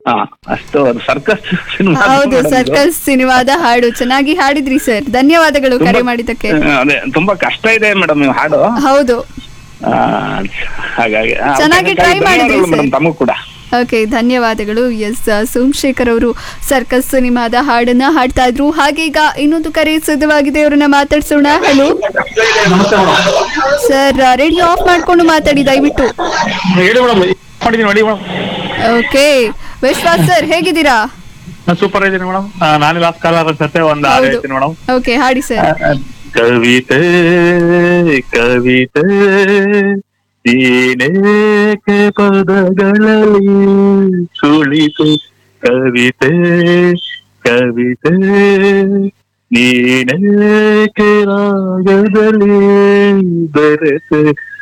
ಹಾ ಅಷ್ಟು ಅದು ಸರ್ಕಸ್ ಸಿನಿಮಾ ಹೌದು ಸರ್ಕಸ್ ಸಿನಿಮಾದ ಹಾಡು ಚೆನ್ನಾಗಿ ಹಾಡಿದ್ರಿ ಸರ್ ಧನ್ಯವಾದಗಳು ಕರೆ ಮಾಡಿದ್ದಕ್ಕೆ ಅದೇ ತುಂಬಾ ಕಷ್ಟ ಇದೆ ಮೇಡಮ್ ನೀವು ಹಾಡು ಹೌದು ಆ, ಹಾಗಾಗಿ ಆ, ಚೆನ್ನಾಗಿ try ಮಾಡಿದ್ರಿ ಧನ್ಯವಾದಗಳು sir. ಮೇಡಮ್ ತಮಗೂ ಕೂಡ ಓಕೆ ಧನ್ಯವಾದಗಳು ಎಸ್ ಸೋಮಶೇಖರ್ ಅವರು ಸರ್ಕಸ್ ಸಿನಿಮಾದ ಹಾಡನ್ನ ಹಾಡ್ತಾ ಇದ್ರು ಹಾಗೆ ಈಗ ಇನ್ನೊಂದು ಕರೆ ಸಿದ್ಧವಾಗಿದೆ ಅವ್ರನ್ನ ಮಾತಾಡ್ಸೋಣ ಹಲೋ ನಮಸ್ತೆ ಮೇಡಮ್ ಸರ್ ರೇಡಿಯೋ ಆಫ್ ಮಾಡ್ಕೊಂಡು ಮಾತಾಡಿ ದಯವಿಟ್ಟು ಹೇಳಿ ಮೇಡಮ್ ಮಾಡಿದ್ದೀನಿ ನೋಡಿ ಮೇಡಮ್ ಓಕೆ ವಿಶ್ವಾಸ್ ಸರ್ ಹೇಗಿದ್ದೀರಾ ನಾನು ಸೂಪರ್ ಇದ್ದೀನಿ ಮೇಡಮ್ ನಾನೇ ಲಾಸ್ಟ್ ಕಾಲರ್ ಅನ್ಸುತ್ತೆ ಒಂದು ಹಾಡು ಹೌದು ಹೇಳ್ತೀನಿ ಮೇಡಮ್ ಓಕೆ ಹಾಡಿ ಸರ್ ಕವಿತೆ ಕವಿತೆ ನೀನೇಕೆ ಪದಗಳಲ್ಲಿ ಸುಳಿತು ಕವಿತೆ ಕವಿತೆ ನೀನೇಕೆ ರಾಗದಲ್ಲಿ ಬೆರೆತೆ